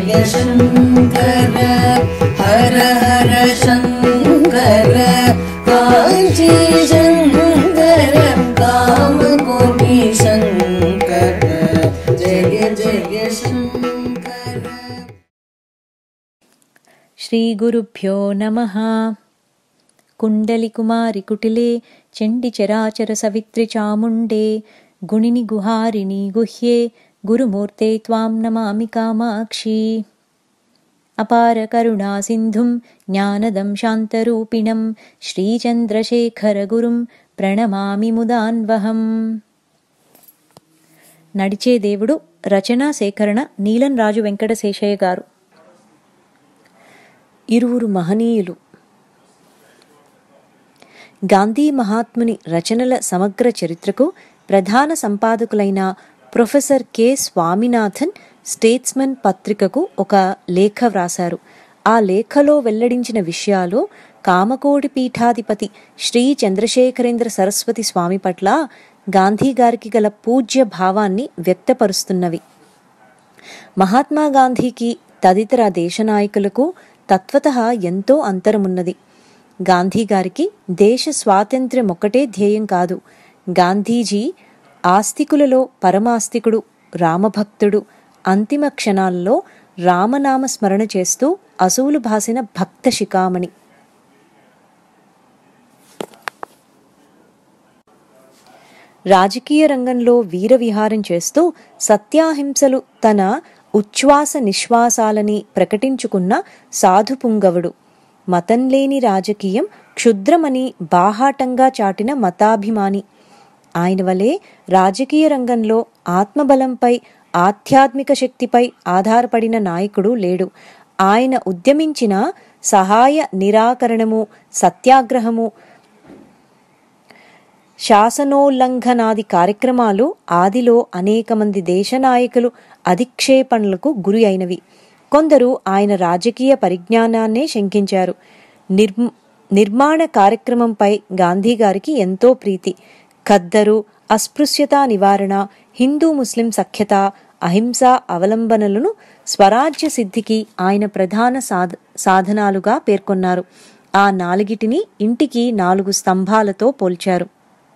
जय शङ्कर हर हर शङ्कर काञ्ची शङ्कर कामकोटि शङ्कर जय जय शङ्कर श्रीगुरुभ्यो नमः कुण्डलिकुमारि कुटिले चण्डिचराचरसवित्रिचामुण्डे गुणिनि गुहारिणि गुह्ये गुरुमूर्ते त्वां नमामि कामाक्षी अपारकरुणासिन्धुं ज्ञानदं शान्तरूपिणं श्रीचन्द्रशेखरगुरुं ప్రణమామి ముదాన్వహం నడిచే దేవుడు రచనా సేకరణ నీలం రాజు వెంకటశేషయ్య గారు ఇరువురు మహనీయులు గాంధీ మహాత్ముని రచనల సమగ్ర చరిత్రకు ప్రధాన సంపాదకులైన ప్రొఫెసర్ కె స్వామినాథన్ స్టేట్స్మన్ పత్రికకు ఒక లేఖ వ్రాశారు ఆ లేఖలో వెల్లడించిన విషయాలు కామకోటి పీఠాధిపతి శ్రీ చంద్రశేఖరేంద్ర సరస్వతి స్వామి పట్ల గాంధీ గారికి గల పూజ్య భావాన్ని వ్యక్తపరుస్తున్నవి మహాత్మా గాంధీకి తదితర దేశ నాయకులకు తత్వత ఎంతో అంతరమున్నది గాంధీ గారికి దేశ స్వాతంత్ర్యం ఒక్కటే ధ్యేయం కాదు గాంధీజీ ఆస్తికులలో పరమాస్తికుడు రామభక్తుడు అంతిమ క్షణాల్లో రామనామ స్మరణ చేస్తూ అసువులు భాసిన భక్త శిఖామణి రాజకీయ రంగంలో వీర విహారం చేస్తూ సత్యాహింసలు తన ఉచ్ఛ్వాస నిశ్వాసాలని ప్రకటించుకున్న సాధుపుంగవుడు మతం లేని రాజకీయం క్షుద్రమని బాహాటంగా చాటిన మతాభిమాని ఆయన వలె రాజకీయ రంగంలో ఆత్మబలంపై ఆధ్యాత్మిక శక్తిపై ఆధారపడిన నాయకుడు లేడు ఆయన ఉద్యమించిన సహాయ నిరాకరణము సత్యాగ్రహము శాసనోల్లంఘనాది కార్యక్రమాలు ఆదిలో అనేక మంది దేశ నాయకులు అధిక్షేపణలకు గురి అయినవి కొందరు ఆయన రాజకీయ పరిజ్ఞానాన్నే శంకించారు నిర్మ్ నిర్మాణ కార్యక్రమంపై గాంధీ గారికి ఎంతో ప్రీతి ఖద్దరు అస్పృశ్యతా నివారణ హిందూ ముస్లిం సఖ్యత అహింస అవలంబనలను స్వరాజ్య సిద్ధికి ఆయన ప్రధాన సాధ సాధనాలుగా పేర్కొన్నారు ఆ నాలుగిటిని ఇంటికి నాలుగు స్తంభాలతో పోల్చారు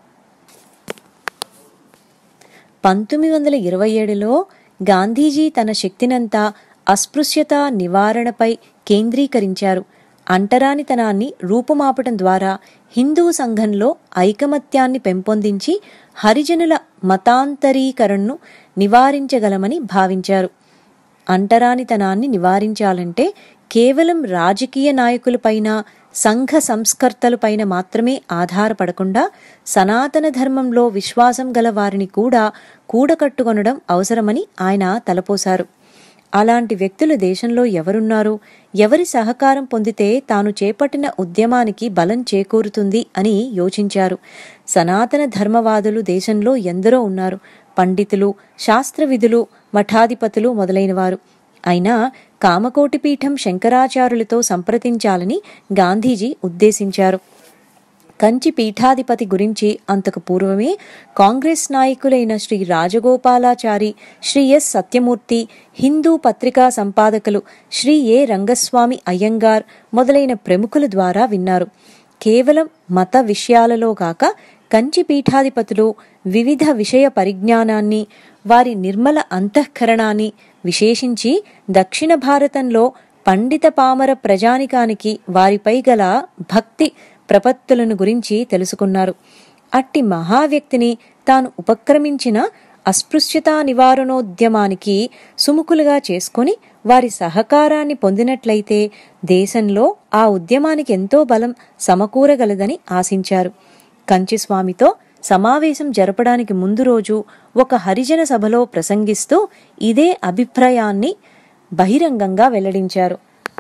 పంతొమ్మిది వందల ఇరవై ఏడులో గాంధీజీ తన శక్తినంతా అస్పృశ్యత నివారణపై కేంద్రీకరించారు అంటరానితనాన్ని రూపుమాపటం ద్వారా హిందూ సంఘంలో ఐకమత్యాన్ని పెంపొందించి హరిజనుల మతాంతరీకరణను నివారించగలమని భావించారు అంటరానితనాన్ని నివారించాలంటే కేవలం రాజకీయ నాయకులపైన సంఘ సంస్కర్తలపైన మాత్రమే ఆధారపడకుండా సనాతన ధర్మంలో విశ్వాసం గల వారిని కూడా కూడకట్టుకొనడం అవసరమని ఆయన తలపోశారు అలాంటి వ్యక్తులు దేశంలో ఎవరున్నారు ఎవరి సహకారం పొందితే తాను చేపట్టిన ఉద్యమానికి బలం చేకూరుతుంది అని యోచించారు సనాతన ధర్మవాదులు దేశంలో ఎందరో ఉన్నారు పండితులు శాస్త్రవిధులు మఠాధిపతులు మొదలైనవారు అయినా కామకోటి పీఠం శంకరాచార్యులతో సంప్రదించాలని గాంధీజీ ఉద్దేశించారు కంచి పీఠాధిపతి గురించి అంతకు పూర్వమే కాంగ్రెస్ నాయకులైన శ్రీ రాజగోపాలాచారి శ్రీ ఎస్ సత్యమూర్తి హిందూ పత్రికా సంపాదకులు శ్రీ ఏ రంగస్వామి అయ్యంగార్ మొదలైన ప్రముఖుల ద్వారా విన్నారు కేవలం మత విషయాలలో కాక కంచి పీఠాధిపతులు వివిధ విషయ పరిజ్ఞానాన్ని వారి నిర్మల అంతఃకరణాన్ని విశేషించి దక్షిణ భారతంలో పండిత పామర ప్రజానికానికి వారిపై గల భక్తి ప్రపత్తులను గురించి తెలుసుకున్నారు అట్టి మహావ్యక్తిని తాను ఉపక్రమించిన అస్పృశ్యతా నివారణోద్యమానికి సుముఖులుగా చేసుకొని వారి సహకారాన్ని పొందినట్లయితే దేశంలో ఆ ఉద్యమానికి ఎంతో బలం సమకూరగలదని ఆశించారు కంచిస్వామితో సమావేశం జరపడానికి ముందు రోజు ఒక హరిజన సభలో ప్రసంగిస్తూ ఇదే అభిప్రాయాన్ని బహిరంగంగా వెల్లడించారు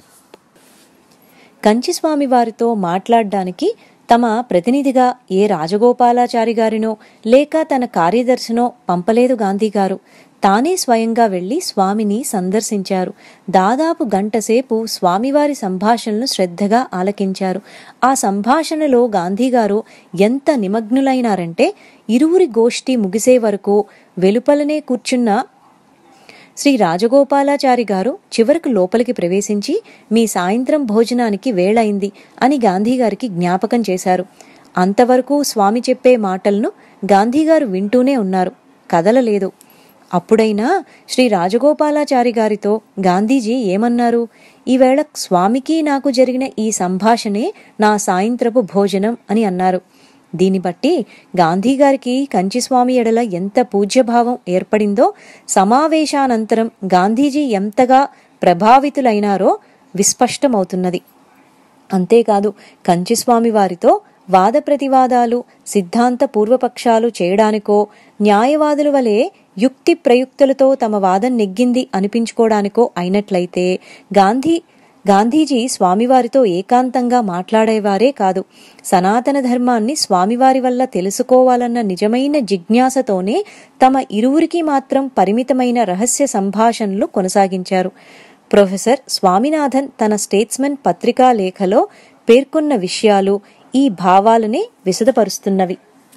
కంచిస్వామి వారితో మాట్లాడడానికి తమ ప్రతినిధిగా ఏ రాజగోపాలాచారి గారినో లేక తన కార్యదర్శినో పంపలేదు గాంధీ గారు తానే స్వయంగా వెళ్లి స్వామిని సందర్శించారు దాదాపు గంటసేపు స్వామివారి సంభాషణను శ్రద్ధగా ఆలకించారు ఆ సంభాషణలో గాంధీగారు ఎంత నిమగ్నులైనారంటే ఇరువురి గోష్ఠి ముగిసే వరకు వెలుపలనే కూర్చున్న శ్రీ రాజగోపాలాచారి గారు చివరకు లోపలికి ప్రవేశించి మీ సాయంత్రం భోజనానికి వేళయింది అని గాంధీగారికి జ్ఞాపకం చేశారు అంతవరకు స్వామి చెప్పే మాటలను గాంధీగారు వింటూనే ఉన్నారు కదలలేదు అప్పుడైనా శ్రీ రాజగోపాలాచారి గారితో గాంధీజీ ఏమన్నారు ఈవేళ స్వామికి నాకు జరిగిన ఈ సంభాషణే నా సాయంత్రపు భోజనం అని అన్నారు దీన్ని బట్టి గాంధీ గారికి కంచిస్వామి ఎడల ఎంత పూజ్యభావం ఏర్పడిందో సమావేశానంతరం గాంధీజీ ఎంతగా ప్రభావితులైనారో విస్పష్టమవుతున్నది అంతేకాదు కంచిస్వామి వారితో వాద ప్రతివాదాలు సిద్ధాంత పూర్వపక్షాలు చేయడానికో న్యాయవాదుల వలె యుక్తి ప్రయుక్తులతో తమ వాదం నెగ్గింది అనిపించుకోవడానికో అయినట్లయితే గాంధీ గాంధీజీ స్వామివారితో ఏకాంతంగా మాట్లాడేవారే కాదు సనాతన ధర్మాన్ని స్వామివారి వల్ల తెలుసుకోవాలన్న నిజమైన జిజ్ఞాసతోనే తమ ఇరువురికి మాత్రం పరిమితమైన రహస్య సంభాషణలు కొనసాగించారు ప్రొఫెసర్ స్వామినాథన్ తన స్టేట్స్మెన్ పత్రికా లేఖలో పేర్కొన్న విషయాలు ఈ భావాలనే విశదపరుస్తున్నవి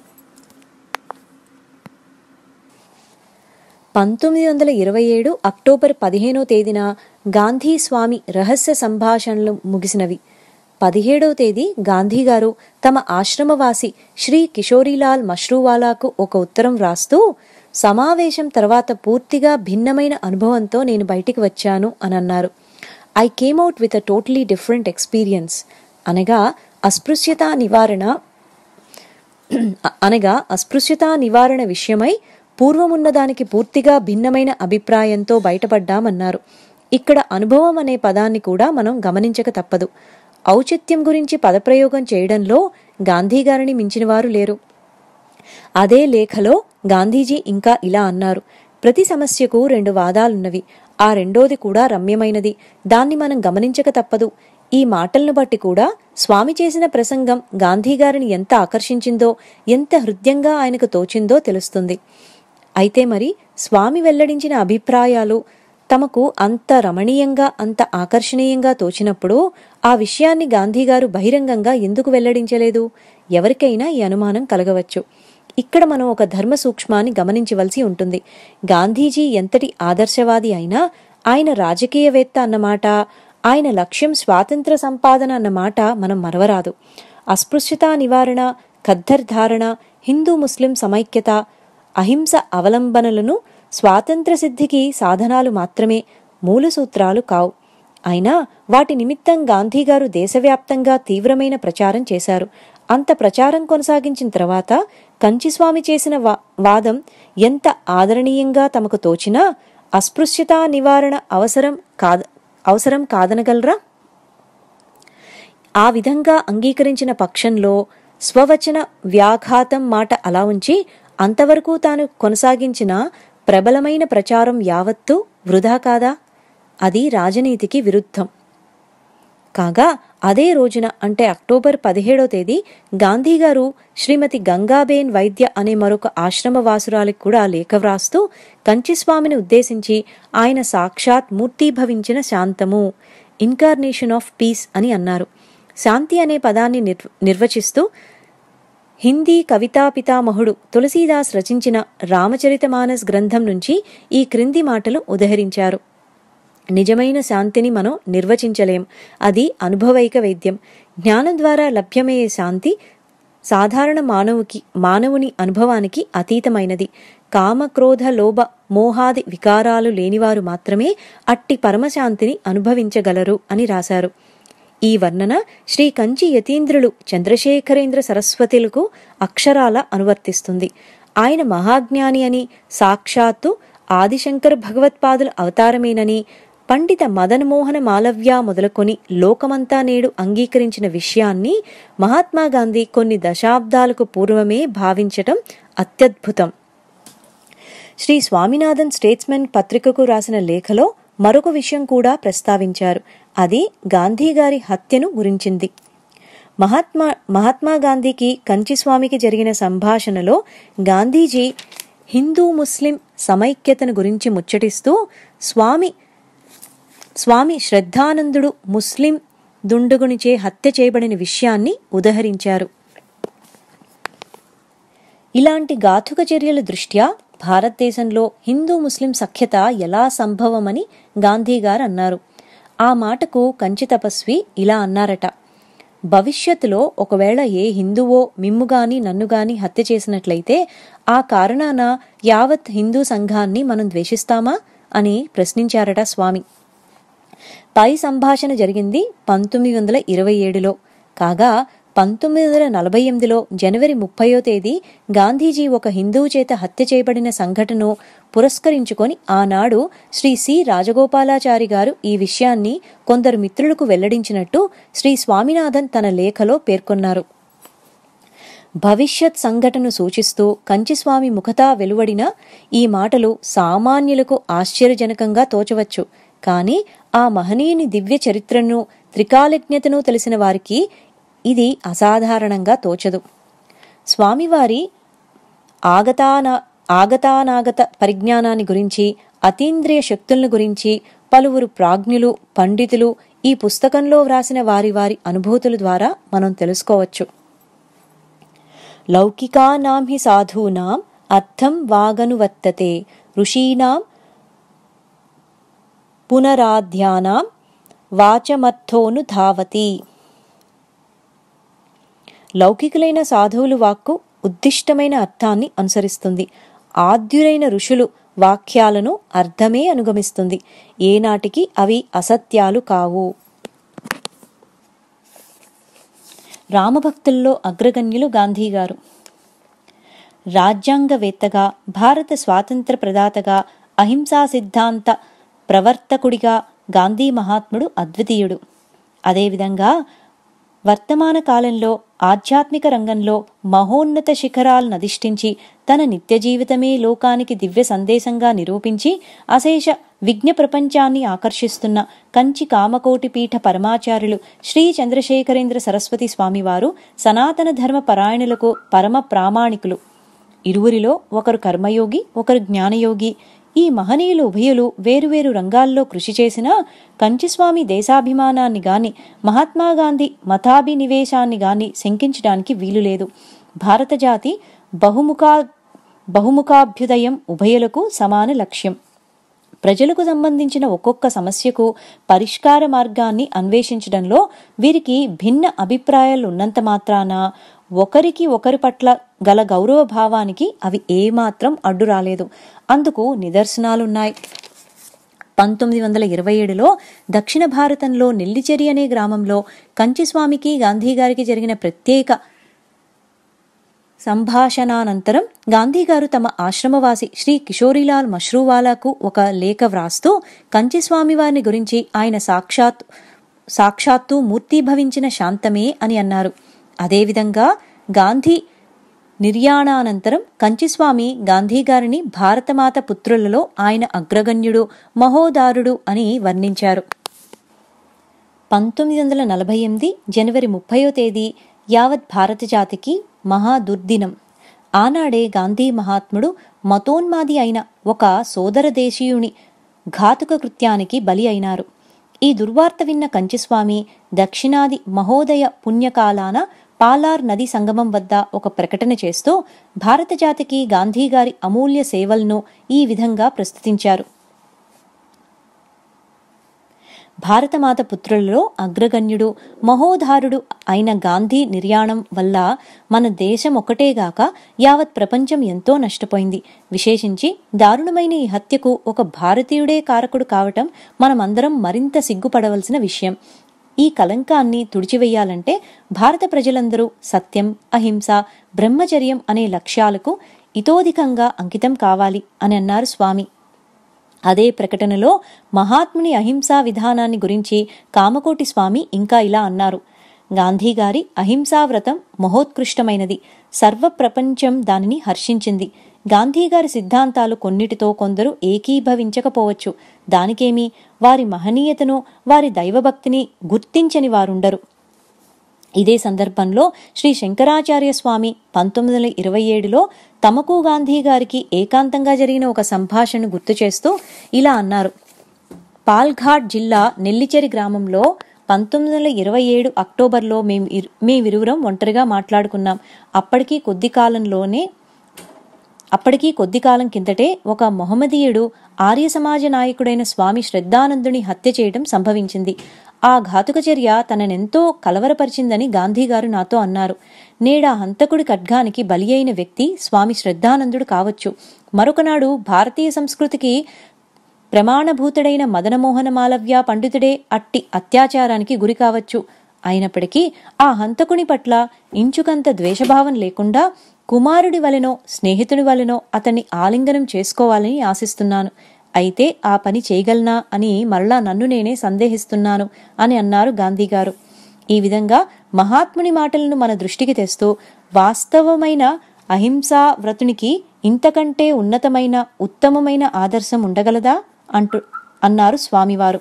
పంతొమ్మిది వందల ఇరవై ఏడు అక్టోబర్ పదిహేనో తేదీన గాంధీ స్వామి రహస్య సంభాషణలు ముగిసినవి పదిహేడవ తేదీ గాంధీ గారు తమ ఆశ్రమవాసి శ్రీ కిషోరీలాల్ మష్రూవాలాకు ఒక ఉత్తరం వ్రాస్తూ సమావేశం తర్వాత పూర్తిగా భిన్నమైన అనుభవంతో నేను బయటికి వచ్చాను అని అన్నారు I came out with a totally different experience అనగా అస్పృశ్యత నివారణ అనగా అస్పృశ్యత నివారణ విషయమై పూర్వమున్న దానికి పూర్తిగా భిన్నమైన అభిప్రాయంతో బయటపడ్డామన్నారు ఇక్కడ అనుభవం అనే పదాన్ని కూడా మనం గమనించక తప్పదు ఔచిత్యం గురించి పదప్రయోగం చేయడంలో గాంధీ గారిని మించిన వారు లేరు అదే లేఖలో గాంధీజీ ఇంకా ఇలా అన్నారు ప్రతి సమస్యకు రెండు వాదాలున్నవి ఆ రెండోది కూడా రమ్యమైనది దాన్ని మనం గమనించక తప్పదు ఈ మాటలను బట్టి కూడా స్వామి చేసిన ప్రసంగం గాంధీ గారిని ఎంత ఆకర్షించిందో ఎంత హృదయంగా ఆయనకు తోచిందో తెలుస్తుంది అయితే మరి స్వామి వెల్లడించిన అభిప్రాయాలు తమకు అంత రమణీయంగా అంత ఆకర్షణీయంగా తోచినప్పుడు ఆ విషయాన్ని గాంధీగారు బహిరంగంగా ఎందుకు వెల్లడించలేదు ఎవరికైనా ఈ అనుమానం కలగవచ్చు ఇక్కడ మనం ఒక ధర్మ సూక్ష్మాన్ని గమనించవలసి ఉంటుంది గాంధీజీ ఎంతటి ఆదర్శవాది అయినా ఆయన రాజకీయవేత్త అన్నమాట ఆయన లక్ష్యం స్వాతంత్ర సంపాదన అన్నమాట మనం మరవరాదు అస్పృశ్యత నివారణ ఖద్దర్ ధారణ హిందూ ముస్లిం సమైక్యత అహింస అవలంబనలను స్వాతంత్ర సిద్ధికి సాధనాలు మాత్రమే మూల సూత్రాలు కావు అయినా వాటి నిమిత్తం గాంధీగారు దేశవ్యాప్తంగా తీవ్రమైన ప్రచారం చేశారు అంత ప్రచారం కొనసాగించిన తర్వాత కంచిస్వామి చేసిన వా వాదం ఎంత ఆదరణీయంగా తమకు తోచినా అస్పృశ్యతా నివారణ అవసరం కాద అవసరం కాదనగలరా ఆ విధంగా అంగీకరించిన పక్షంలో స్వవచన వ్యాఘాతం మాట అలా ఉంచి అంతవరకు తాను కొనసాగించిన ప్రబలమైన ప్రచారం యావత్తూ వృధా కాదా అది రాజనీతికి విరుద్ధం కాగా అదే రోజున అంటే అక్టోబర్ పదిహేడో తేదీ గాంధీ గారు శ్రీమతి గంగాబేన్ వైద్య అనే మరొక ఆశ్రమవాసురాలికి కూడా లేఖ వ్రాస్తూ కంచిస్వామిని ఉద్దేశించి ఆయన సాక్షాత్ మూర్తీభవించిన శాంతము ఇన్కార్నేషన్ ఆఫ్ పీస్ అని అన్నారు శాంతి అనే పదాన్ని నిర్వ నిర్వచిస్తూ హిందీ కవితా పితామహుడు తులసీదాస్ రచించిన రామచరితమానస్ గ్రంథం నుంచి ఈ క్రింది మాటలు ఉదహరించారు నిజమైన శాంతిని మనం నిర్వచించలేం అది అనుభవైక వైద్యం జ్ఞానం ద్వారా లభ్యమయ్యే శాంతి సాధారణ మానవుకి మానవుని అనుభవానికి అతీతమైనది కామ క్రోధ లోభ మోహాది వికారాలు లేనివారు మాత్రమే అట్టి పరమశాంతిని అనుభవించగలరు అని రాశారు ఈ వర్ణన శ్రీ కంచి యతీంద్రులు చంద్రశేఖరేంద్ర సరస్వతులకు అక్షరాల అనువర్తిస్తుంది ఆయన మహాజ్ఞాని అని సాక్షాత్తు ఆదిశంకర భగవత్పాదుల అవతారమేనని పండిత మదన్మోహన మాలవ్య మొదలుకొని లోకమంతా నేడు అంగీకరించిన విషయాన్ని మహాత్మా గాంధీ కొన్ని దశాబ్దాలకు పూర్వమే భావించటం అత్యద్భుతం శ్రీ స్వామినాథన్ స్టేట్స్మెన్ పత్రికకు రాసిన లేఖలో మరొక విషయం కూడా ప్రస్తావించారు అది గాంధీ గారి హత్యను గురించింది మహాత్మా మహాత్మా గాంధీకి కంచిస్వామికి జరిగిన సంభాషణలో గాంధీజీ హిందూ ముస్లిం సమైక్యతను గురించి ముచ్చటిస్తూ స్వామి స్వామి శ్రద్ధానందుడు ముస్లిం దుండగునిచే హత్య చేయబడిన విషయాన్ని ఉదహరించారు ఇలాంటి ఘాతుక చర్యల దృష్ట్యా భారతదేశంలో హిందూ ముస్లిం సఖ్యత ఎలా సంభవమని గాంధీ గారు అన్నారు ఆ మాటకు కంచి తపస్వి ఇలా అన్నారట భవిష్యత్తులో ఒకవేళ ఏ హిందువో మిమ్ము గాని నన్ను గాని హత్య చేసినట్లయితే ఆ కారణాన యావత్ హిందూ సంఘాన్ని మనం ద్వేషిస్తామా అని ప్రశ్నించారట స్వామి పై సంభాషణ జరిగింది పంతొమ్మిది వందల ఇరవై ఏడులో కాగా పంతొమ్మిది వందల నలభై ఎనిమిదిలో జనవరి ముప్పయో తేదీ గాంధీజీ ఒక హిందువు చేత హత్య చేయబడిన సంఘటనను పురస్కరించుకొని ఆనాడు శ్రీ సి రాజగోపాలాచారి గారు ఈ విషయాన్ని కొందరు మిత్రులకు వెల్లడించినట్టు శ్రీ స్వామినాథన్ తన లేఖలో పేర్కొన్నారు భవిష్యత్ సంఘటన సూచిస్తూ కంచిస్వామి ముఖతా వెలువడిన ఈ మాటలు సామాన్యులకు ఆశ్చర్యజనకంగా తోచవచ్చు కానీ ఆ మహనీయుని దివ్య చరిత్రను త్రికాలజ్ఞతను తెలిసిన వారికి ఇది అసాధారణంగా తోచదు స్వామివారి ఆగతాన ఆగతానాగత పరిజ్ఞానాన్ని గురించి అతీంద్రియ శక్తులను గురించి పలువురు ప్రాజ్ఞులు పండితులు ఈ పుస్తకంలో వ్రాసిన వారి వారి అనుభూతుల ద్వారా మనం తెలుసుకోవచ్చు లౌకికానాం హి సాధూనాం అర్థం వాగనువర్తతే ఋషీనాం పునరాధ్యానాం వాచమర్థోను ధావతి లౌకికులైన సాధువులు వాక్కు ఉద్దిష్టమైన అర్థాన్ని అనుసరిస్తుంది ఆద్యులైన ఋషులు వాక్యాలను అర్థమే అనుగమిస్తుంది ఏనాటికి అవి అసత్యాలు కావు రామభక్తుల్లో అగ్రగణ్యులు గాంధీ గారు రాజ్యాంగవేత్తగా భారత స్వాతంత్ర ప్రదాతగా అహింసా సిద్ధాంత ప్రవర్తకుడిగా గాంధీ మహాత్ముడు అద్వితీయుడు అదేవిధంగా వర్తమాన కాలంలో ఆధ్యాత్మిక రంగంలో మహోన్నత శిఖరాలను అధిష్ఠించి తన నిత్య జీవితమే లోకానికి దివ్య సందేశంగా నిరూపించి అశేష విజ్ఞ ప్రపంచాన్ని ఆకర్షిస్తున్న కంచి కామకోటి పీఠ పరమాచార్యులు శ్రీ చంద్రశేఖరేంద్ర సరస్వతి స్వామివారు సనాతన ధర్మ పరాయణులకు పరమ ప్రామాణికులు ఇరువురిలో ఒకరు కర్మయోగి ఒకరు జ్ఞానయోగి ఈ మహనీయులు ఉభయులు వేరువేరు రంగాల్లో కృషి చేసినా కంచిస్వామి దేశాభిమానాన్ని గాని మహాత్మాగాంధీ మతాభినివేశాన్ని గాని శంకించడానికి వీలులేదు భారత జాతి బహుముఖా బహుముఖాభ్యుదయం ఉభయులకు సమాన లక్ష్యం ప్రజలకు సంబంధించిన ఒక్కొక్క సమస్యకు పరిష్కార మార్గాన్ని అన్వేషించడంలో వీరికి భిన్న అభిప్రాయాలు ఉన్నంత మాత్రాన ఒకరికి ఒకరి పట్ల గల గౌరవ భావానికి అవి ఏమాత్రం అడ్డు రాలేదు అందుకు నిదర్శనాలున్నాయి పంతొమ్మిది వందల ఇరవై ఏడులో దక్షిణ భారతంలో నెల్లిచెరి అనే గ్రామంలో కంచిస్వామికి గాంధీ గారికి జరిగిన ప్రత్యేక సంభాషణానంతరం గాంధీగారు తమ ఆశ్రమవాసి శ్రీ కిషోరీలాల్ మష్రూవాలాకు ఒక లేఖ వ్రాస్తూ కంచిస్వామి వారిని గురించి ఆయన సాక్షాత్ సాక్షాత్తు మూర్తీభవించిన శాంతమే అని అన్నారు అదేవిధంగా గాంధీ నిర్యాణానంతరం కంచిస్వామి గాంధీగారిని భారతమాత పుత్రులలో ఆయన అగ్రగణ్యుడు మహోదారుడు అని వర్ణించారు పంతొమ్మిది వందల నలభై ఎనిమిది జనవరి ముప్పయో తేదీ యావత్ భారత జాతికి మహా దుర్దినం ఆనాడే గాంధీ మహాత్ముడు మతోన్మాది అయిన ఒక సోదర దేశీయుని ఘాతుక కృత్యానికి బలి అయినారు ఈ దుర్వార్త విన్న కంచిస్వామి దక్షిణాది మహోదయ పుణ్యకాలాన పాలార్ నది సంగమం వద్ద ఒక ప్రకటన చేస్తూ భారత జాతికి గాంధీగారి అమూల్య సేవలను ఈ విధంగా ప్రస్తుతించారు భారతమాత పుత్రులలో అగ్రగణ్యుడు మహోధారుడు అయిన గాంధీ నిర్యాణం వల్ల మన దేశం ఒకటేగాక యావత్ ప్రపంచం ఎంతో నష్టపోయింది విశేషించి దారుణమైన ఈ హత్యకు ఒక భారతీయుడే కారకుడు కావటం మనమందరం మరింత సిగ్గుపడవలసిన విషయం ఈ కలంకాన్ని తుడిచివేయాలంటే భారత ప్రజలందరూ సత్యం అహింస బ్రహ్మచర్యం అనే లక్ష్యాలకు ఇతోధికంగా అంకితం కావాలి అని అన్నారు స్వామి అదే ప్రకటనలో మహాత్ముని అహింసా విధానాన్ని గురించి కామకోటి స్వామి ఇంకా ఇలా అన్నారు గాంధీగారి అహింసా వ్రతం మహోత్కృష్టమైనది సర్వ ప్రపంచం దానిని హర్షించింది గాంధీగారి సిద్ధాంతాలు కొన్నిటితో కొందరు ఏకీభవించకపోవచ్చు దానికేమి వారి మహనీయతను వారి దైవభక్తిని గుర్తించని వారుండరు ఇదే సందర్భంలో శ్రీ శంకరాచార్య స్వామి పంతొమ్మిది వందల ఇరవై ఏడులో తమకు గాంధీ గారికి ఏకాంతంగా జరిగిన ఒక సంభాషణను గుర్తు చేస్తూ ఇలా అన్నారు పాల్ఘాట్ జిల్లా నెల్లిచెరి గ్రామంలో పంతొమ్మిది వందల ఇరవై ఏడు అక్టోబర్లో మేము ఇరు- మేమిరువురం ఒంటరిగా మాట్లాడుకున్నాం అప్పటికి కొద్ది కాలంలోనే అప్పటికీ కొద్ది కాలం కిందటే ఒక మొహమ్మదీయుడు ఆర్య సమాజ నాయకుడైన స్వామి శ్రద్ధానందుని హత్య చేయడం సంభవించింది ఆ ఘాతుక చర్య తననెంతో కలవరపరిచిందని గాంధీగారు నాతో అన్నారు నేడా హంతకుడి ఖడ్గానికి బలి అయిన వ్యక్తి స్వామి శ్రద్ధానందుడు కావచ్చు మరొకనాడు భారతీయ సంస్కృతికి ప్రమాణభూతుడైన మదనమోహన మాలవ్య పండితుడే అట్టి అత్యాచారానికి గురి కావచ్చు అయినప్పటికీ ఆ హంతకుని పట్ల ఇంచుకంత ద్వేషభావం లేకుండా కుమారుడి వలెనో స్నేహితుడి వలెనో అతన్ని ఆలింగనం చేసుకోవాలని ఆశిస్తున్నాను అయితే ఆ పని చేయగలనా అని మరలా నన్ను నేనే సందేహిస్తున్నాను అని అన్నారు గాంధీగారు ఈ విధంగా మహాత్ముని మాటలను మన దృష్టికి తెస్తూ వాస్తవమైన అహింసా వ్రతునికి ఇంతకంటే ఉన్నతమైన ఉత్తమమైన ఆదర్శం ఉండగలదా అంటూ అన్నారు స్వామివారు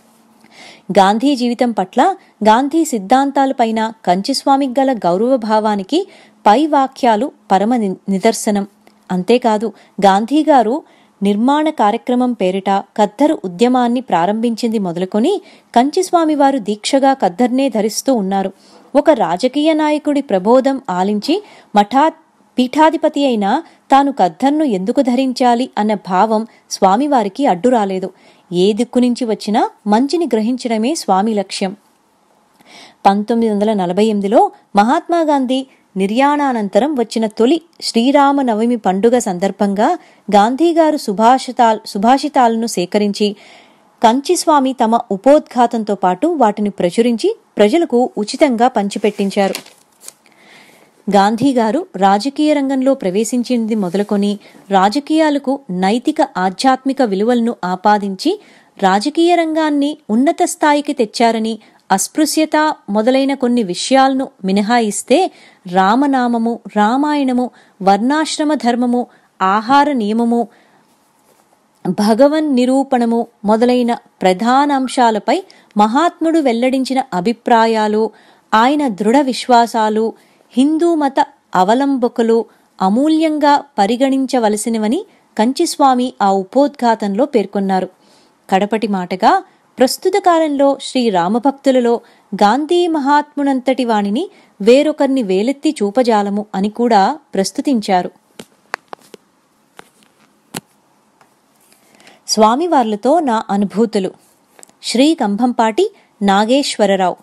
గాంధీ జీవితం పట్ల గాంధీ సిద్ధాంతాలపైన కంచిస్వామికి గల గౌరవభావానికి పై వాక్యాలు పరమ ని- నిదర్శనం అంతేకాదు గాంధీ గారు నిర్మాణ కార్యక్రమం పేరిట ఖద్దరు ఉద్యమాన్ని ప్రారంభించింది మొదలుకొని కంచిస్వామి వారు దీక్షగా ఖద్దర్నే ధరిస్తూ ఉన్నారు ఒక రాజకీయ నాయకుడి ప్రబోధం ఆలించి మఠా పీఠాధిపతి అయిన తాను కద్దర్ను ఎందుకు ధరించాలి అన్న భావం స్వామివారికి అడ్డు రాలేదు ఏ దిక్కు నుంచి వచ్చినా మంచిని గ్రహించడమే స్వామి లక్ష్యం పంతొమ్మిది వందల నలభై ఎనిమిదిలో మహాత్మా గాంధీ నిర్యాణానంతరం వచ్చిన తొలి శ్రీరామ నవమి పండుగ సందర్భంగా గాంధీ గారు సుభాషితాల్ సుభాషితాలను సేకరించి కంచిస్వామి తమ ఉపోద్ఘాతంతో పాటు వాటిని ప్రచురించి ప్రజలకు ఉచితంగా పంచిపెట్టించారు గాంధీ గారు రాజకీయ రంగంలో ప్రవేశించింది మొదలుకొని రాజకీయాలకు నైతిక ఆధ్యాత్మిక విలువలను ఆపాదించి రాజకీయ రంగాన్ని ఉన్నత స్థాయికి తెచ్చారని అస్పృశ్యత మొదలైన కొన్ని విషయాలను మినహాయిస్తే రామనామము రామాయణము వర్ణాశ్రమ ధర్మము ఆహార నియమము భగవన్ నిరూపణము మొదలైన ప్రధాన అంశాలపై మహాత్ముడు వెల్లడించిన అభిప్రాయాలు ఆయన దృఢ విశ్వాసాలు హిందూ మత అవలంబకులు అమూల్యంగా పరిగణించవలసినవని కంచిస్వామి ఆ ఉపోద్ఘాతంలో పేర్కొన్నారు కడపటి మాటగా ప్రస్తుత కాలంలో శ్రీ రామభక్తులలో గాంధీ మహాత్మునంతటి వాణిని వేరొకరిని వేలెత్తి చూపజాలము అని కూడా ప్రస్తుతించారు స్వామివార్లతో నా అనుభూతులు శ్రీ కంభంపాటి నాగేశ్వరరావు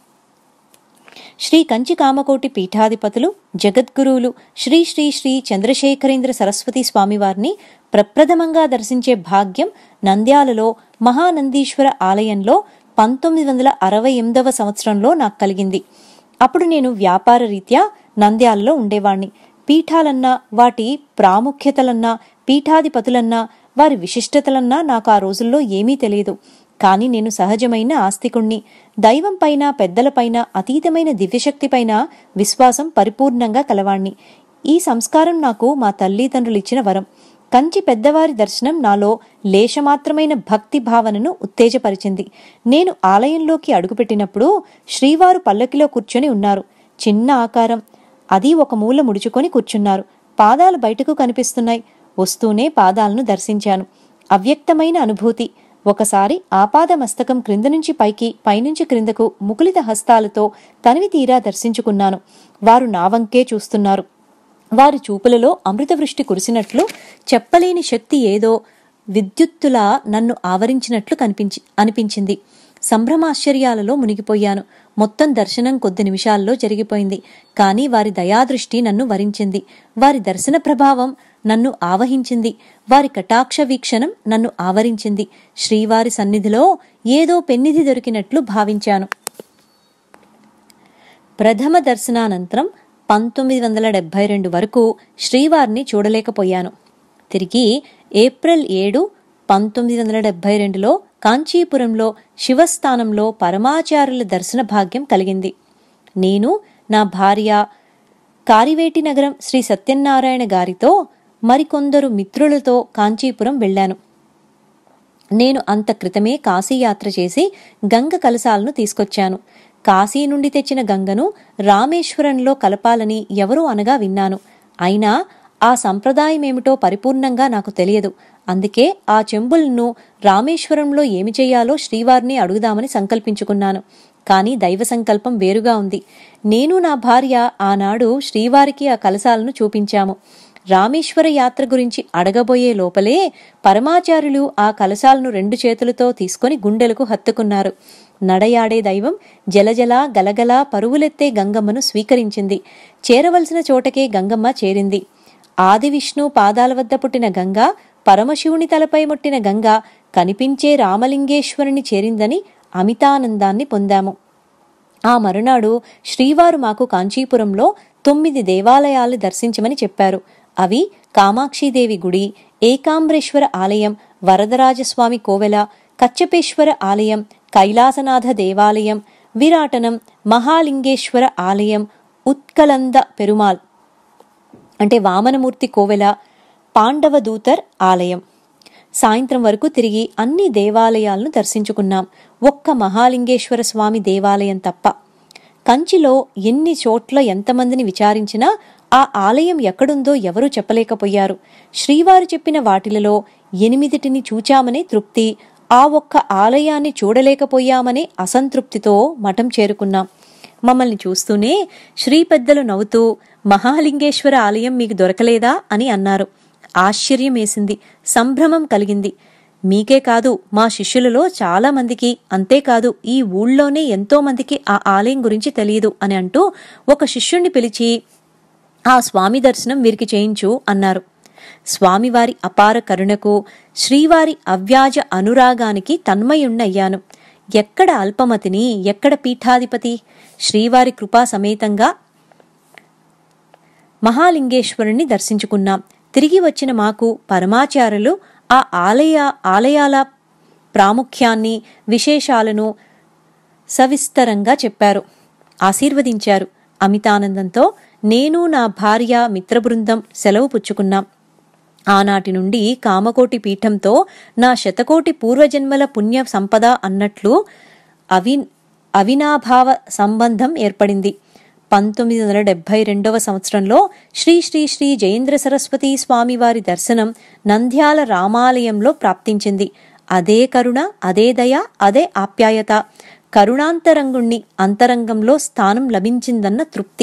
శ్రీ కంచి కామకోటి పీఠాధిపతులు జగద్గురువులు శ్రీ శ్రీ శ్రీ చంద్రశేఖరేంద్ర సరస్వతి స్వామివారిని ప్రప్రథమంగా దర్శించే భాగ్యం నంద్యాలలో మహానందీశ్వర ఆలయంలో పంతొమ్మిది వందల అరవై ఎనిమిదవ సంవత్సరంలో నాకు కలిగింది అప్పుడు నేను వ్యాపార రీత్యా నంద్యాలలో ఉండేవాణ్ణి పీఠాలన్నా వాటి ప్రాముఖ్యతలన్నా పీఠాధిపతులన్నా వారి విశిష్టతలన్నా నాకు ఆ రోజుల్లో ఏమీ తెలియదు కానీ నేను సహజమైన ఆస్తికుణ్ణి దైవంపైన పెద్దలపైన అతీతమైన దివ్యశక్తిపైన విశ్వాసం పరిపూర్ణంగా కలవాణ్ణి ఈ సంస్కారం నాకు మా తల్లిదండ్రులు ఇచ్చిన వరం కంచి పెద్దవారి దర్శనం నాలో లేశమాత్రమైన భక్తి భావనను ఉత్తేజపరిచింది నేను ఆలయంలోకి అడుగుపెట్టినప్పుడు శ్రీవారు పల్లకిలో కూర్చొని ఉన్నారు చిన్న ఆకారం అది ఒక మూల ముడుచుకొని కూర్చున్నారు పాదాలు బయటకు కనిపిస్తున్నాయి వస్తూనే పాదాలను దర్శించాను అవ్యక్తమైన అనుభూతి ఒకసారి ఆపాద మస్తకం క్రింద నుంచి పైకి పైనుంచి క్రిందకు ముకులిత హస్తాలతో తనివి తీరా దర్శించుకున్నాను వారు నా వంకే చూస్తున్నారు వారి చూపులలో అమృతవృష్టి కురిసినట్లు చెప్పలేని శక్తి ఏదో విద్యుత్తులా నన్ను ఆవరించినట్లు కనిపించి అనిపించింది సంభ్రమాశ్చర్యాలలో మునిగిపోయాను మొత్తం దర్శనం కొద్ది నిమిషాల్లో జరిగిపోయింది కానీ వారి దయాదృష్టి నన్ను వరించింది వారి దర్శన ప్రభావం నన్ను ఆవహించింది వారి కటాక్ష వీక్షణం నన్ను ఆవరించింది శ్రీవారి సన్నిధిలో ఏదో పెన్నిధి దొరికినట్లు భావించాను ప్రథమ దర్శనానంతరం పంతొమ్మిది వందల డెబ్బై రెండు వరకు శ్రీవారిని చూడలేకపోయాను తిరిగి ఏప్రిల్ ఏడు పంతొమ్మిది వందల డెబ్బై రెండులో కాంచీపురంలో శివస్థానంలో పరమాచార్యుల దర్శన భాగ్యం కలిగింది నేను నా భార్య కారివేటి నగరం శ్రీ సత్యనారాయణ గారితో మరికొందరు మిత్రులతో కాంచీపురం వెళ్ళాను నేను అంత క్రితమే కాశీయాత్ర చేసి గంగ కలశాలను తీసుకొచ్చాను కాశీ నుండి తెచ్చిన గంగను రామేశ్వరంలో కలపాలని ఎవరో అనగా విన్నాను అయినా ఆ సంప్రదాయమేమిటో పరిపూర్ణంగా నాకు తెలియదు అందుకే ఆ చెంబులను రామేశ్వరంలో ఏమి చేయాలో శ్రీవారిని అడుగుదామని సంకల్పించుకున్నాను కానీ దైవ సంకల్పం వేరుగా ఉంది నేను నా భార్య ఆనాడు శ్రీవారికి ఆ కలశాలను చూపించాము రామేశ్వర యాత్ర గురించి అడగబోయే లోపలే పరమాచార్యులు ఆ కలశాలను రెండు చేతులతో తీసుకొని గుండెలకు హత్తుకున్నారు నడయాడే దైవం జలజల గలగల పరువులెత్తే గంగమ్మను స్వీకరించింది చేరవలసిన చోటకే గంగమ్మ చేరింది ఆది విష్ణు పాదాల వద్ద పుట్టిన గంగ పరమశివుని తలపై ముట్టిన గంగ కనిపించే రామలింగేశ్వరుని చేరిందని అమితానందాన్ని పొందాము ఆ మరునాడు శ్రీవారు మాకు కాంచీపురంలో తొమ్మిది దేవాలయాలు దర్శించమని చెప్పారు అవి కామాక్షిదేవి గుడి ఏకాంబరేశ్వర ఆలయం వరదరాజస్వామి కోవెల కచ్చపేశ్వర ఆలయం కైలాసనాథ దేవాలయం విరాటనం మహాలింగేశ్వర ఆలయం ఉత్కలంద పెరుమాల్ అంటే వామనమూర్తి కోవెల పాండవ దూతర్ ఆలయం సాయంత్రం వరకు తిరిగి అన్ని దేవాలయాలను దర్శించుకున్నాం ఒక్క మహాలింగేశ్వర స్వామి దేవాలయం తప్ప కంచిలో ఎన్ని చోట్ల ఎంతమందిని విచారించినా ఆ ఆలయం ఎక్కడుందో ఎవరూ చెప్పలేకపోయారు శ్రీవారు చెప్పిన వాటిలలో ఎనిమిదిటిని చూచామనే తృప్తి ఆ ఒక్క ఆలయాన్ని చూడలేకపోయామనే అసంతృప్తితో మఠం చేరుకున్నాం మమ్మల్ని చూస్తూనే శ్రీ పెద్దలు నవ్వుతూ మహాలింగేశ్వర ఆలయం మీకు దొరకలేదా అని అన్నారు ఆశ్చర్యం వేసింది సంభ్రమం కలిగింది మీకే కాదు మా శిష్యులలో చాలా మందికి అంతేకాదు ఈ ఊళ్ళోనే ఎంతో మందికి ఆ ఆలయం గురించి తెలియదు అని అంటూ ఒక శిష్యుణ్ణి పిలిచి ఆ స్వామి దర్శనం వీరికి చేయించు అన్నారు స్వామివారి అపార కరుణకు శ్రీవారి అవ్యాజ అనురాగానికి తన్మయుణ్ణయ్యాను ఎక్కడ అల్పమతిని ఎక్కడ పీఠాధిపతి శ్రీవారి కృపా సమేతంగా మహాలింగేశ్వరుణ్ణి దర్శించుకున్నాం తిరిగి వచ్చిన మాకు పరమాచార్యులు ఆ ఆలయ ఆలయాల ప్రాముఖ్యాన్ని విశేషాలను సవిస్తరంగా చెప్పారు ఆశీర్వదించారు అమితానందంతో నేను నా భార్య మిత్రబృందం సెలవు పుచ్చుకున్నాం ఆనాటి నుండి కామకోటి పీఠంతో నా శతకోటి పూర్వజన్మల పుణ్య సంపద అన్నట్లు అవి అవినాభావ సంబంధం ఏర్పడింది పంతొమ్మిది వందల డెబ్బై రెండవ సంవత్సరంలో శ్రీ శ్రీ శ్రీ జయేంద్ర సరస్వతి స్వామివారి దర్శనం నంద్యాల రామాలయంలో ప్రాప్తించింది అదే కరుణ అదే దయ అదే ఆప్యాయత కరుణాంతరంగుణ్ణి అంతరంగంలో స్థానం లభించిందన్న తృప్తి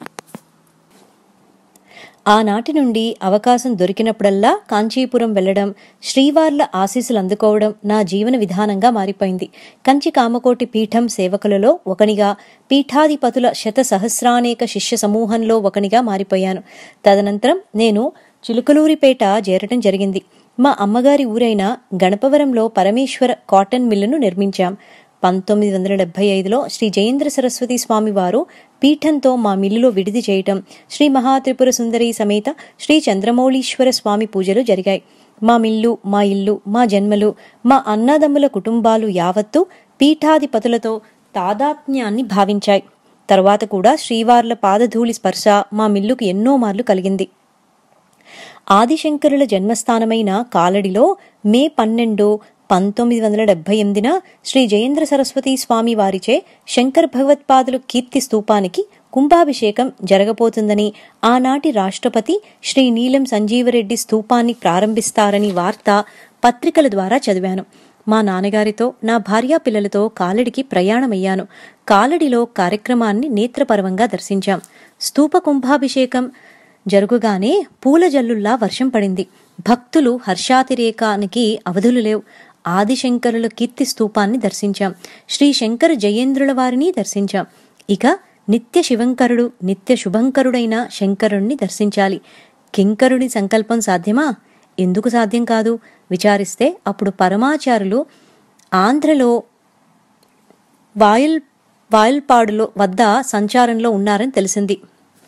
ఆనాటి నుండి అవకాశం దొరికినప్పుడల్లా కాంచీపురం వెళ్లడం శ్రీవార్ల ఆశీస్సులు అందుకోవడం నా జీవన విధానంగా మారిపోయింది కంచి కామకోటి పీఠం సేవకులలో ఒకనిగా పీఠాధిపతుల శత సహస్రానేక శిష్య సమూహంలో ఒకనిగా మారిపోయాను తదనంతరం నేను చిలుకలూరిపేట చేరటం జరిగింది మా అమ్మగారి ఊరైన గణపవరంలో పరమేశ్వర కాటన్ మిల్లును నిర్మించాం పంతొమ్మిది వందల డెబ్బై ఐదులో శ్రీ జయేంద్ర సరస్వతి స్వామి వారు పీఠంతో మా మిల్లులో విడిది చేయటం శ్రీ మహాత్రిపుర సుందరి సమేత శ్రీ చంద్రమౌళీశ్వర స్వామి పూజలు జరిగాయి మా మిల్లు మా ఇల్లు మా జన్మలు మా అన్నదమ్ముల కుటుంబాలు యావత్తు పీఠాధిపతులతో తాదాత్మ్యాన్ని భావించాయి తర్వాత కూడా శ్రీవార్ల పాదధూళి స్పర్శ మా మిల్లుకు ఎన్నో మార్లు కలిగింది ఆదిశంకరుల జన్మస్థానమైన కాలడిలో మే పన్నెండు పంతొమ్మిది వందల డెబ్బై ఎనిమిదిన శ్రీ జయేంద్ర సరస్వతి స్వామి వారిచే శంకర్ భగవత్పాదులు కీర్తి స్తూపానికి కుంభాభిషేకం జరగబోతుందని ఆనాటి రాష్ట్రపతి శ్రీ నీలం సంజీవరెడ్డి స్తూపాన్ని ప్రారంభిస్తారని వార్త పత్రికల ద్వారా చదివాను మా నాన్నగారితో నా భార్యా పిల్లలతో కాలడికి ప్రయాణమయ్యాను కాలడిలో కార్యక్రమాన్ని నేత్రపర్వంగా దర్శించాం స్తూప కుంభాభిషేకం జరుగుగానే పూల జల్లుల్లా వర్షం పడింది భక్తులు హర్షాతిరేకానికి అవధులు లేవు ఆదిశంకరుల కీర్తి స్తూపాన్ని దర్శించాం శ్రీ శంకర జయేంద్రుల వారిని దర్శించాం ఇక నిత్య శివంకరుడు నిత్య శుభంకరుడైన శంకరుణ్ణి దర్శించాలి కింకరుని సంకల్పం సాధ్యమా ఎందుకు సాధ్యం కాదు విచారిస్తే అప్పుడు పరమాచారులు ఆంధ్రలో వాయుల్ వాయుల్పాడులో వద్ద సంచారంలో ఉన్నారని తెలిసింది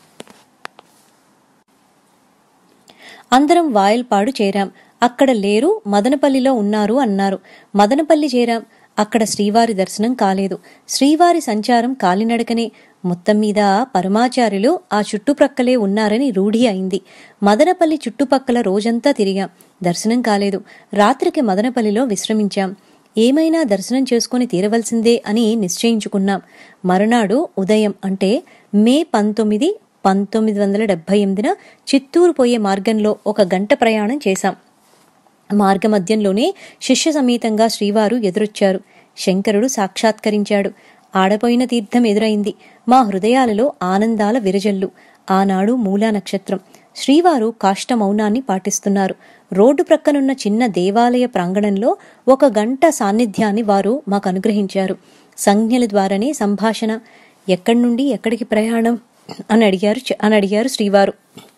అందరం వాయల్పాడు చేరాం అక్కడ లేరు మదనపల్లిలో ఉన్నారు అన్నారు మదనపల్లి చేరాం అక్కడ శ్రీవారి దర్శనం కాలేదు శ్రీవారి సంచారం కాలినడకనే మొత్తం మీద పరమాచార్యులు ఆ చుట్టుప్రక్కలే ఉన్నారని రూఢి అయింది మదనపల్లి చుట్టుపక్కల రోజంతా తిరిగాం దర్శనం కాలేదు రాత్రికి మదనపల్లిలో విశ్రమించాం ఏమైనా దర్శనం చేసుకుని తీరవలసిందే అని నిశ్చయించుకున్నాం మరునాడు ఉదయం అంటే మే పంతొమ్మిది పంతొమ్మిది వందల డెబ్బై ఎనిమిదిన చిత్తూరు పోయే మార్గంలో ఒక గంట ప్రయాణం చేశాం మార్గమధ్యంలోనే శిష్య సమేతంగా శ్రీవారు ఎదురొచ్చారు శంకరుడు సాక్షాత్కరించాడు ఆడపోయిన తీర్థం ఎదురైంది మా హృదయాలలో ఆనందాల విరజల్లు ఆనాడు మూలా నక్షత్రం శ్రీవారు కాష్ట మౌనాన్ని పాటిస్తున్నారు రోడ్డు ప్రక్కనున్న చిన్న దేవాలయ ప్రాంగణంలో ఒక గంట సాన్నిధ్యాన్ని వారు మాకు అనుగ్రహించారు సంజ్ఞల ద్వారానే సంభాషణ ఎక్కడి నుండి ఎక్కడికి ప్రయాణం అని అడిగారు అని అడిగారు శ్రీవారు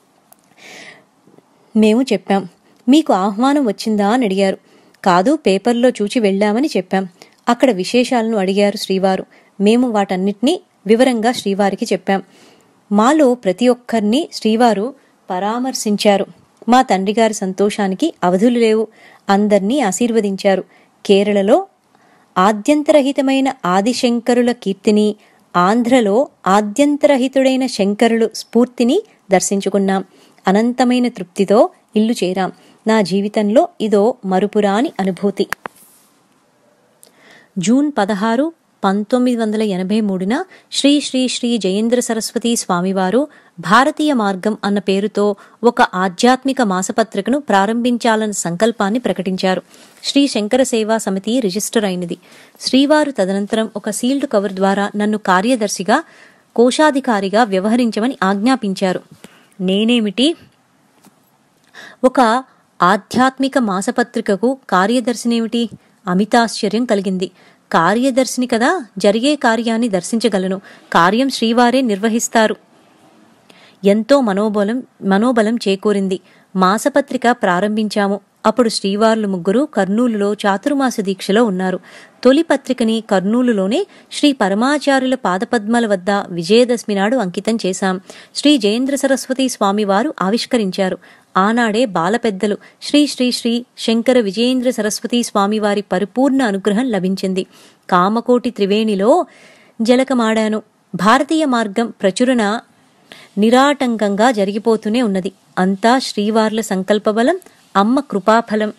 మేము చెప్పాం మీకు ఆహ్వానం వచ్చిందా అని అడిగారు కాదు పేపర్లో చూచి వెళ్ళామని చెప్పాం అక్కడ విశేషాలను అడిగారు శ్రీవారు మేము వాటన్నిటినీ వివరంగా శ్రీవారికి చెప్పాం మాలో ప్రతి ఒక్కరిని శ్రీవారు పరామర్శించారు మా తండ్రి గారి సంతోషానికి అవధులు లేవు అందర్నీ ఆశీర్వదించారు కేరళలో ఆద్యంతరహితమైన ఆదిశంకరుల కీర్తిని ఆంధ్రలో ఆద్యంతరహితుడైన శంకరులు స్ఫూర్తిని దర్శించుకున్నాం అనంతమైన తృప్తితో ఇల్లు చేరాం నా జీవితంలో ఇదో మరుపురాని అనుభూతి జూన్ పదహారు పంతొమ్మిది వందల ఎనభై మూడున శ్రీ శ్రీ శ్రీ జయేంద్ర సరస్వతి స్వామివారు భారతీయ మార్గం అన్న పేరుతో ఒక ఆధ్యాత్మిక మాసపత్రికను ప్రారంభించాలన్న సంకల్పాన్ని ప్రకటించారు శ్రీ శంకర సేవా సమితి రిజిస్టర్ అయినది శ్రీవారు తదనంతరం ఒక సీల్డ్ కవర్ ద్వారా నన్ను కార్యదర్శిగా కోశాధికారిగా వ్యవహరించమని ఆజ్ఞాపించారు నేనేమిటి ఒక ఆధ్యాత్మిక మాసపత్రికకు కార్యదర్శినేమిటి అమితాశ్చర్యం కలిగింది కార్యదర్శిని కదా జరిగే కార్యాన్ని దర్శించగలను కార్యం శ్రీవారే నిర్వహిస్తారు ఎంతో మనోబలం మనోబలం చేకూరింది మాసపత్రిక ప్రారంభించాము అప్పుడు శ్రీవార్లు ముగ్గురు కర్నూలులో చాతుర్మాస దీక్షలో ఉన్నారు తొలి పత్రికని కర్నూలులోనే శ్రీ పరమాచార్యుల పాదపద్మల వద్ద విజయదశమి నాడు అంకితం చేశాం శ్రీ జయేంద్ర సరస్వతి స్వామివారు ఆవిష్కరించారు ఆనాడే బాలపెద్దలు శ్రీ శ్రీ శ్రీ శంకర విజయేంద్ర సరస్వతి స్వామివారి పరిపూర్ణ అనుగ్రహం లభించింది కామకోటి త్రివేణిలో జలకమాడాను భారతీయ మార్గం ప్రచురణ నిరాటంకంగా జరిగిపోతూనే ఉన్నది అంతా శ్రీవార్ల సంకల్పబలం అమ్మ కృపాఫలం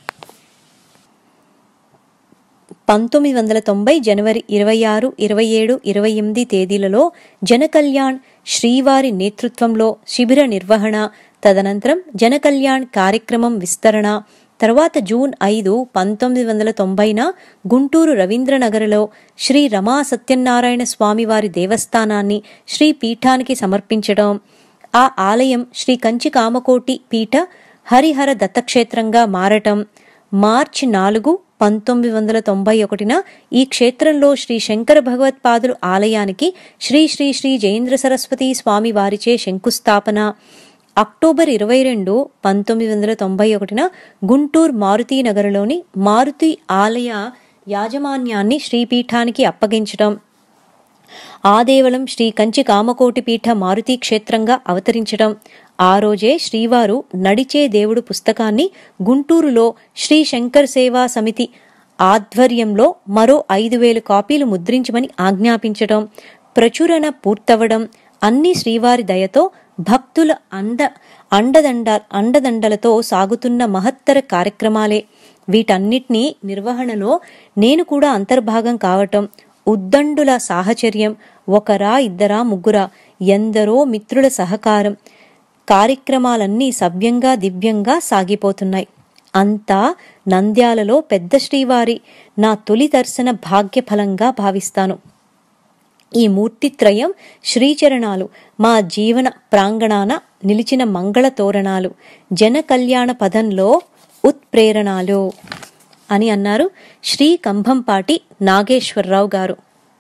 పంతొమ్మిది వందల తొంభై జనవరి ఇరవై ఆరు ఇరవై ఏడు ఇరవై ఎనిమిది తేదీలలో జనకల్యాణ్ శ్రీవారి నేతృత్వంలో శిబిర నిర్వహణ తదనంతరం జనకల్యాణ్ కార్యక్రమం విస్తరణ తర్వాత జూన్ ఐదు పంతొమ్మిది వందల తొంభైన గుంటూరు రవీంద్రనగర్లో శ్రీ రమా సత్యనారాయణ స్వామివారి దేవస్థానాన్ని శ్రీ పీఠానికి సమర్పించడం ఆ ఆలయం శ్రీ కంచి కామకోటి పీఠ హరిహర దత్తక్షేత్రంగా మారటం మార్చి నాలుగు పంతొమ్మిది వందల తొంభై ఒకటిన ఈ క్షేత్రంలో శ్రీ శంకర భగవత్పాదులు ఆలయానికి శ్రీ శ్రీ శ్రీ జయేంద్ర సరస్వతి స్వామి వారిచే శంకుస్థాపన అక్టోబర్ ఇరవై రెండు పంతొమ్మిది వందల తొంభై ఒకటిన గుంటూరు మారుతి నగర్లోని మారుతి ఆలయ యాజమాన్యాన్ని శ్రీపీఠానికి అప్పగించడం ఆదేవలం శ్రీ కంచి కామకోటి పీఠ మారుతి క్షేత్రంగా అవతరించడం ఆ రోజే శ్రీవారు నడిచే దేవుడు పుస్తకాన్ని గుంటూరులో శ్రీ శంకర్ సేవా సమితి ఆధ్వర్యంలో మరో ఐదు వేలు కాపీలు ముద్రించమని ఆజ్ఞాపించడం ప్రచురణ పూర్తవడం అన్ని శ్రీవారి దయతో భక్తుల అండ అండదండ అండదండలతో సాగుతున్న మహత్తర కార్యక్రమాలే వీటన్నిటినీ నిర్వహణలో నేను కూడా అంతర్భాగం కావటం ఉద్దండుల సాహచర్యం ఒకరా ఇద్దరా ముగ్గురా ఎందరో మిత్రుల సహకారం కార్యక్రమాలన్నీ సవ్యంగా దివ్యంగా సాగిపోతున్నాయి అంతా నంద్యాలలో పెద్ద శ్రీవారి నా తొలి దర్శన భాగ్యఫలంగా భావిస్తాను ఈ మూర్తిత్రయం శ్రీచరణాలు మా జీవన ప్రాంగణాన నిలిచిన మంగళ తోరణాలు జన కళ్యాణ పదంలో ఉత్ప్రేరణాలు అని అన్నారు శ్రీ కంభంపాటి నాగేశ్వరరావు గారు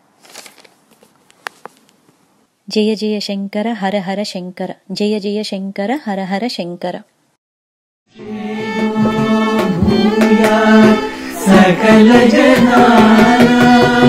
జయ జయ శంకర హర హర శంకర జయ జయ శంకర హర హర శంకర सकल जनाना